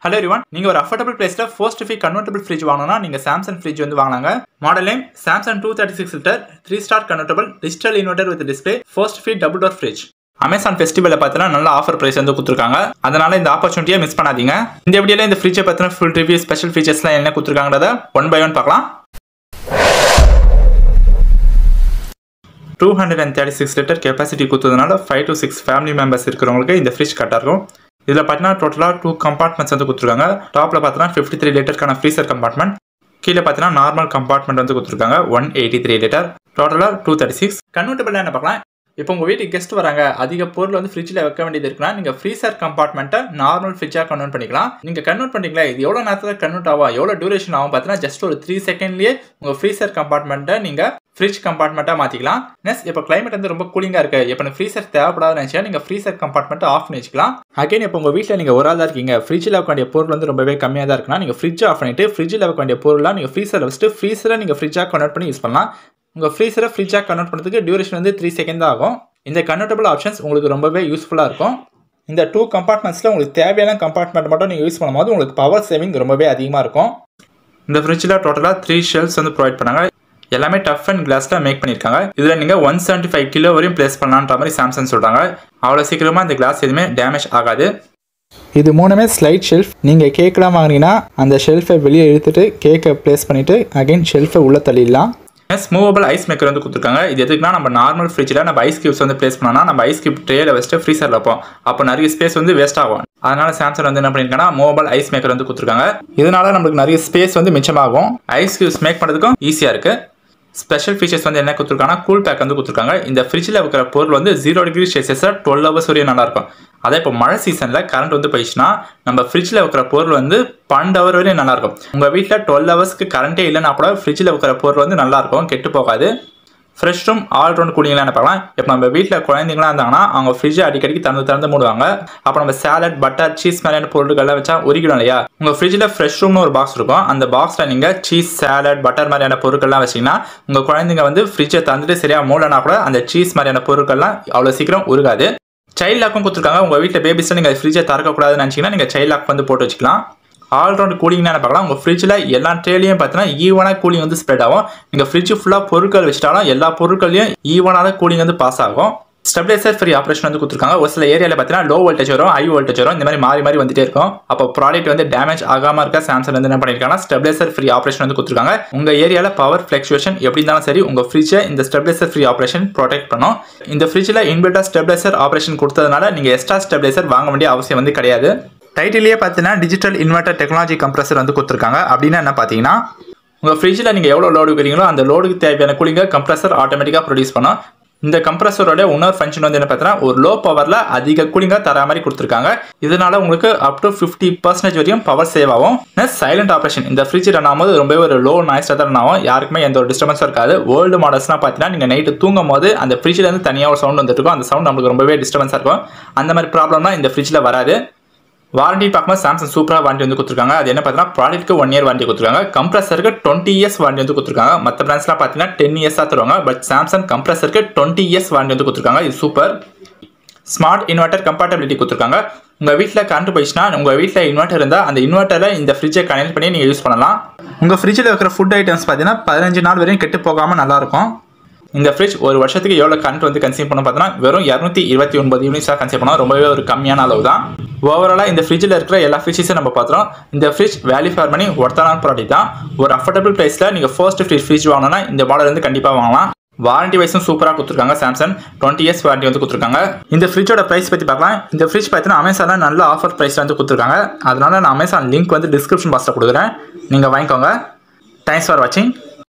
hello everyone நீங்க ஒரு affordable பிரைஸ்ல ஃபர்ஸ்ட் ஃபீ கன்வெர்டபிள் ஃப்ரிட்ஜ் வாங்கணும்னா நீங்க சாம்சங் ஃப்ரிட்ஜ் வந்து வாங்கலாங்க model name Samsung two thirty six litre three star convertible digital inverter with display first ஃபீ டபுள் டோர் ஃப்ரிட்ஜ் அமேசான் ஃபெஸ்டிவலில் பார்த்தீங்கன்னா நல்ல ஆஃபர் பிரைஸ் வந்து கொடுத்துருக்காங்க அதனால இந்த ஆப்பர்ச்சுனிட்டியை மிஸ் பண்ணாதீங்க இந்த வீடியோல இந்த ஃப்ரிட்ஜை பற்றின ஃபுல் ரிவ்யூ ஸ்பெஷல் ஃபீச்சர்ஸ்லாம் என்ன கொடுத்துருக்காங்கிறத ஒன் பை ஒன் பார்க்கலாம் two hundred and thirty six litre capacity கொடுத்ததுனால five to six family members இருக்கிறவங்களுக்கு இந்த ஃப்ரிட்ஜ் கரெக்டாக இருக்கும் இதில் பார்த்தீங்கன்னா டோட்டலாக டூ கம்பார்ட்மெண்ட்ஸ் வந்து கொடுத்துருக்காங்க டாப்பில் பார்த்தீங்கன்னா ஃபிஃப்டி த்ரீ லிட்டருக்கான ஃப்ரீசர் கம்பார்ட்மெண்ட் கீழே பார்த்தீங்கன்னா நார்மல் கம்பார்ட்மெண்ட் வந்து கொடுத்துருக்காங்க ஒன் எயிட்டி த்ரீ லிட்டர் டோட்டலாக டூ தேர்ட்டி சிக்ஸ் கன்வெர்டபிள் என்ன பார்க்கலாம் இப்போ உங்கள் வீட்டுக்கு கெஸ்ட் வராங்க அதிக பொருள் வந்து ஃப்ரிட்ஜில் வைக்க வேண்டியது இருக்குன்னா நீங்கள் ஃப்ரீசர் கம்பார்ட்மெண்ட்டை நார்மல் ஃப்ரிட்ஜாக கன்வெர்ட் பண்ணிக்கலாம் நீங்கள் கன்வெர்ட் பண்ணிக்கலாம் இது எவ்வளோ நேரத்தில் கன்வெர்ட் ஆகும் எவ்வளோ டியூரேஷன் ஆகும் பார்த்தீங்கன்னா ஜஸ்ட் ஒரு த்ரீ செகண்ட்லேயே உங்கள் ஃப்ரீசர் கம்பார்ட்மெண்ட்டை நீங்கள் ஃப்ரிட்ஜ் கம்பார்ட்மெண்ட்டாக மாற்றிக்கலாம் நெக்ஸ்ட் இப்போ கிளைமேட் வந்து ரொம்ப கூலிங்காக இருக்குது இப்போ எனக்கு ஃப்ரீசர் தேவைப்படாதுன்னு நினச்சா நீங்கள் ஃப்ரீசர் கம்பார்ட்மெண்ட்டை ஆஃப் பண்ணி வச்சுக்கலாம் அகைன் இப்போ உங்கள் வீட்டில் நீங்கள் ஒரு ஆள் தான் இருக்கீங்க ஃப்ரிட்ஜில் வைக்க வேண்டிய பொருள் வந்து ரொம்பவே கம்மியாக தான் இருக்குன்னா நீங்கள் ஃப்ரிட்ஜ் ஆஃப் பண்ணிட்டு ஃப்ரிட்ஜில் வைக்க வேண்டிய பொருளாக நீங்கள் ஃப்ரீசரில் வச்சுட்டு ஃப்ரீசரை நீங்கள் ஃப்ரிட்ஜாக கன்வெர்ட் பண்ணி யூஸ் பண்ணலாம் உங்கள் ஃப்ரீசரை ஃப்ரிட்ஜாக கன்வெர்ட் பண்ணுறதுக்கு டியூரேஷன் வந்து த்ரீ செகண்ட் தான் ஆகும் இந்த கன்வெர்டபிள் ஆப்ஷன்ஸ் உங்களுக்கு ரொம்பவே யூஸ்ஃபுல்லாக இருக்கும் இந்த டூ கம்பார்ட்மெண்ட்ஸில் உங்களுக்கு தேவையான கம்பார்ட்மெண்ட் மட்டும் நீங்கள் யூஸ் பண்ணும்போது உங்களுக்கு பவர் சேவிங் ரொம்பவே அதிகமாக இருக்கும் இந்த ஃப்ரிட்ஜில் டோட்டலாக த்ரீ ஷெல்ஸ் வந்து ப்ரொவைட் பண்ணாங்க எல்லாமே டஃப் அண்ட் கிளாஸில் மேக் பண்ணியிருக்காங்க இதில் நீங்கள் ஒன் செவன்ட்டி ஃபைவ் கிலோ வரையும் ப்ளேஸ் பண்ணலான்ற மாதிரி சாம்சங் சொல்கிறாங்க அவ்வளோ சீக்கிரமாக இந்த கிளாஸ் எதுவுமே டேமேஜ் ஆகாது இது மூணுமே ஸ்லைட் ஷெல்ஃப் நீங்கள் கேக்கெலாம் வாங்கினீங்கன்னா அந்த ஷெல்ஃபை வெளியே இழுத்துட்டு கேக்கை ப்ளேஸ் பண்ணிவிட்டு அகைன் ஷெல்ஃபை உள்ளே தள்ளிடலாம் நெக்ஸ்ட் மூவபிள் ஐஸ் மேக்கர் வந்து கொடுத்துருக்காங்க இது எதுக்குன்னா நம்ம நார்மல் ஃப்ரிட்ஜில் நம்ம ஐஸ் கியூப்ஸ் வந்து ப்ளேஸ் பண்ணோம்னா நம்ம ஐஸ் கியூப் ட்ரேல வச்சுட்டு ஃப்ரீசரில் வைப்போம் அப்போ நிறைய ஸ்பேஸ் வந்து வேஸ்ட் ஆகும் அதனால சாம்சங் வந்து என்ன பண்ணியிருக்காங்கன்னா மூவபிள் ஐஸ் மேக்கர் வந்து கொடுத்துருக்காங்க இதனால நம்மளுக்கு நிறைய ஸ்பேஸ் வந்து மிச்சமாகும் ஐஸ் கியூப்ஸ் மேக் பண்ணுறதுக்கும் ஈஸியாக இருக்குது ஸ்பெஷல் ஃபீச்சர்ஸ் வந்து என்ன கொடுத்துருக்காங்கன்னா கூல் பேக் வந்து கொடுத்துருக்காங்க இந்த ஃப்ரிட்ஜில் வைக்கிற பொருள் வந்து ஜீரோ டிகிரி செல்சியஸில் டுவெல் ஹவர்ஸ் வரையும் நல்லாயிருக்கும் அதே இப்போ மழை சீசனில் கரண்ட் வந்து போயிடுச்சுன்னா நம்ம ஃப்ரிட்ஜில் வைக்கிற பொருள் வந்து பன்னெண்டு ஹவர் வரையும் நல்லாயிருக்கும் உங்கள் வீட்டில் டுவெல் ஹவர்ஸ்க்கு கரண்ட்டே இல்லைன்னா கூட ஃப்ரிட்ஜில் வைக்கிற பொருள் வந்து நல்லாயிருக்கும் கெட்டு போகாது ஃப்ரெஷ் ரூம் ஆல் ரவுண்ட் கூலிங்லாம் என்ன பார்க்கலாம் இப்போ நம்ம வீட்டில் குழந்தைங்களாம் இருந்தாங்கன்னா அவங்க ஃப்ரிட்ஜை அடிக்கடிக்கு திறந்து திறந்து மூடுவாங்க அப்போ நம்ம சேலட் பட்டர் சீஸ் மாதிரியான பொருட்கள்லாம் வச்சா உரிக்கணும் இல்லையா உங்கள் ஃப்ரிட்ஜில் ஃப்ரெஷ் ரூம்னு ஒரு பாக்ஸ் இருக்கும் அந்த பாக்ஸில் நீங்கள் சீஸ் சேலட் பட்டர் மாதிரியான பொருட்கள்லாம் வச்சிங்கன்னா உங்கள் குழந்தைங்க வந்து ஃப்ரிட்ஜை தந்துட்டு சரியாக மூடனா கூட அந்த சீஸ் மாதிரியான பொருட்கள்லாம் அவ்வளோ சீக்கிரம் உருகாது சைல்ட் லாக்கும் கொடுத்துருக்காங்க உங்கள் வீட்டில் பேபிஸை நீங்கள் ஃப்ரிட்ஜை திறக்கக்கூடாதுன்னு நினச்சிங்கன்னா நீங்கள் சைல்ட் லாக் வந்து போட்டு வச்சுக்கலாம் ஆல்ரவுண்ட் கூலிங்னா பார்க்கலாம் உங்கள் ஃப்ரிட்ஜில் எல்லா ட்ரேலையும் பார்த்தீங்கன்னா ஈவனாக கூலிங் வந்து ஸ்ப்ரெட் ஆகும் நீங்கள் ஃப்ரிட்ஜ் ஃபுல்லாக பொருட்கள் வச்சுட்டாலும் எல்லா பொருட்களையும் ஈவனாக தான் கூலிங் வந்து பாஸ் ஆகும் ஸ்டெபிலைசர் ஃப்ரீ ஆப்ரேஷன் வந்து கொடுத்துருக்காங்க ஒரு சில ஏரியாவில் பார்த்தீங்கன்னா லோ வோல்டேஜ் வரும் ஹை வோல்டேஜ் வரும் இந்த மாதிரி மாறி மாறி வந்துட்டே இருக்கும் அப்போ ப்ராடக்ட் வந்து டேமேஜ் ஆகாமல் இருக்க சாம்சங் வந்து என்ன பண்ணியிருக்காங்கன்னா ஸ்டெபிலைசர் ஃப்ரீ ஆப்ரேஷன் வந்து கொடுத்துருக்காங்க உங்கள் ஏரியாவில் பவர் ஃப்ளக்சுவேஷன் எப்படி இருந்தாலும் சரி உங்கள் ஃப்ரிட்ஜை இந்த ஸ்டெபிலைசர் ஃப்ரீ ஆப்ரேஷன் ப்ரொடெக்ட் பண்ணும் இந்த ஃப்ரிட்ஜில் இன்வெர்டர் ஸ்டெபிலைசர் ஆப்ரேஷன் கொடுத்ததுனால நீங்கள் எக்ஸ்ட்ரா ஸ்டெபிலைசர் வாங்க வேண்டிய அவசியம் வந்து கிடையாது டைட்டிலேயே பார்த்தீங்கன்னா டிஜிட்டல் இன்வெர்டர் டெக்னாலஜி கம்ப்ரஸர் வந்து கொடுத்துருக்காங்க அப்படின்னா என்ன பார்த்தீங்கன்னா உங்கள் ஃப்ரிட்ஜில் நீங்கள் எவ்வளோ லோடு வைக்கிறீங்களோ அந்த லோடுக்கு தேவையான கூலிங்கை கம்ப்ரஸர் ஆட்டோமேட்டிக்காக ப்ரொடியூஸ் பண்ணும் இந்த கம்ப்ரஸரோட இன்னொரு ஃபங்க்ஷன் வந்து என்ன பார்த்தீங்கன்னா ஒரு லோ பவரில் அதிக கூலிங்காக தர மாதிரி கொடுத்துருக்காங்க இதனால உங்களுக்கு அப் டு ஃபிஃப்டி பர்சன்டேஜ் வரையும் பவர் சேவ் ஆகும் நெக்ஸ்ட் சைலண்ட் ஆப்ரேஷன் இந்த ஃப்ரிட்ஜ் ரன் ஆகும்போது ரொம்பவே ஒரு லோ நாய்ஸ் தான் ரன் ஆகும் யாருக்குமே எந்த ஒரு டிஸ்டர்பன்ஸும் இருக்காது ஓல்டு மாடல்ஸ்லாம் பார்த்தீங்கன்னா நீங்கள் நைட்டு தூங்கும் போது அந்த ஃப்ரிட்ஜ்லேருந்து தனியாக ஒரு சவுண்ட் வந்துட்டு இருக்கும் அந்த சவுண்ட் நம்மளுக்கு ரொம்பவே டிஸ்டர்பன்ஸாக இருக்கும் அந்த மாதிரி ப்ராப்ளம்லாம் இந்த ஃப்ரிட்ஜில் வராது வாரண்டி பார்க்கும்போது சாம்சங் சூப்பராக வாரண்டி வந்து கொடுத்துருக்காங்க அது என்ன பார்த்தீங்கன்னா ப்ராடக்ட்க்கு ஒன் இயர் வாரண்டி கொடுத்துருக்காங்க கம்ப்ரஸருக்கு டுவெண்ட்டி இயர்ஸ் வாரண்டி வந்து கொடுத்துருக்காங்க மற்ற பிராண்ட்ஸ்லாம் பார்த்தீங்கன்னா டென் இயர்ஸாக தருவாங்க பட் சாம்சங் கம்ப்ரஸருக்கு டுவெண்ட்டி இயர்ஸ் வாரண்டி வந்து கொடுத்துருக்காங்க இது சூப்பர் ஸ்மார்ட் இன்வெர்டர் கம்பேட்டபிலிட்டி கொடுத்துருக்காங்க உங்கள் வீட்டில் கரண்ட் போயிடுச்சுன்னா உங்கள் வீட்டில் இன்வெர்டர் இருந்தால் அந்த இன்வெர்ட்டரை இந்த ஃப்ரிட்ஜை கனெக்ட் பண்ணி நீங்கள் யூஸ் பண்ணலாம் உங்கள் ஃப்ரிட்ஜில் இருக்கிற ஃபுட் ஐட்டம்ஸ் பார்த்தீங்கன்னா பதினஞ்சு நாள் வரையும் கெட்டு போகாமல் நல்லாயிருக்கும் இந்த ஃப்ரிட்ஜ் ஒரு வருஷத்துக்கு எவ்வளோ கரண்ட் வந்து கன்சியூம் பண்ண பார்த்தீங்கன்னா வெறும் இரநூத்தி இருபத்தி ஒன்பது யூனிட்ஸாக கன்சியூம் பண்ணோம் ரொம்பவே ஒரு கம்மியான அளவு தான் ஓவராலாக இந்த ஃப்ரிட்ஜில் இருக்கிற எல்லா ஃபீச்சர்ஸும் நம்ம பார்த்துறோம் இந்த ஃப்ரிட்ஜ் வேல்யூ ஃபார் மணி ஒர்த்தான ப்ராடக்ட் தான் ஒரு அஃபோர்டபுள் ப்ரைஸில் நீங்கள் ஃபர்ஸ்ட் ஃப்ரிட்ஜ் ஃப்ரிட்ஜ் வாங்கினா இந்த மாடல் வந்து கண்டிப்பாக வாங்கலாம் வாரண்டி வைஸும் சூப்பராக கொடுத்துருக்காங்க சாம்சங் டுவெண்ட்டி இயர்ஸ் வாரண்டி வந்து கொடுத்துருக்காங்க இந்த ஃப்ரிட்ஜோட ப்ரைஸ் பற்றி பார்க்கலாம் இந்த ஃப்ரிட்ஜ் பார்த்தீங்கன்னா அமேசானில் நல்ல ஆஃபர் ப்ரைஸ் வந்து கொடுத்துருக்காங்க அதனால நான் அமேசான் லிங்க் வந்து டிஸ்கிரிப்ஷன் பாக்ஸில் கொடுக்குறேன் நீங்கள் வாங்கிக்கோங்க தேங்க்ஸ் ஃபார் வாட்சிங்